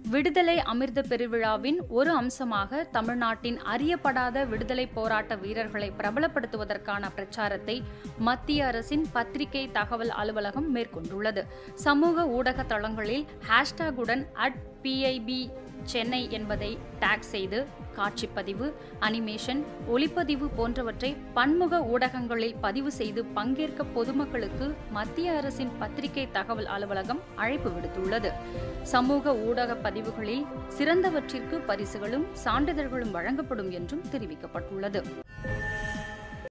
விடுதலை அமிர்த பெருவிழாவின் ஒரு அம்சமாக தமிழ்நாட்டின் அறியப்படாத விடுதலை போராட்ட வீரர்களை பிரபலப்படுத்துவதற்கான பிரச்சாரத்தை மத்திய அரசின் பத்திரிகை தகவல் அலுவலகம் மேற்கொண்டுள்ளது சமூக ஊடக தளங்களில் ஹேஷ்டாகுடன் அட் பிஐபி சென்னை என்பதை டேக் செய்து காட்சிப்பதிவு அனிமேஷன் ஒளிப்பதிவு போன்றவற்றை பன்முக ஊடகங்களில் பதிவு செய்து பங்கேற்க பொதுமக்களுக்கு மத்திய அரசின் பத்திரிகை தகவல் அலுவலகம் அழைப்பு விடுத்துள்ளது சமூக ஊடக பதிவுகளில் சிறந்தவற்றிற்கு பரிசுகளும் சான்றிதழ்களும் வழங்கப்படும் என்றும் தெரிவிக்கப்பட்டுள்ளது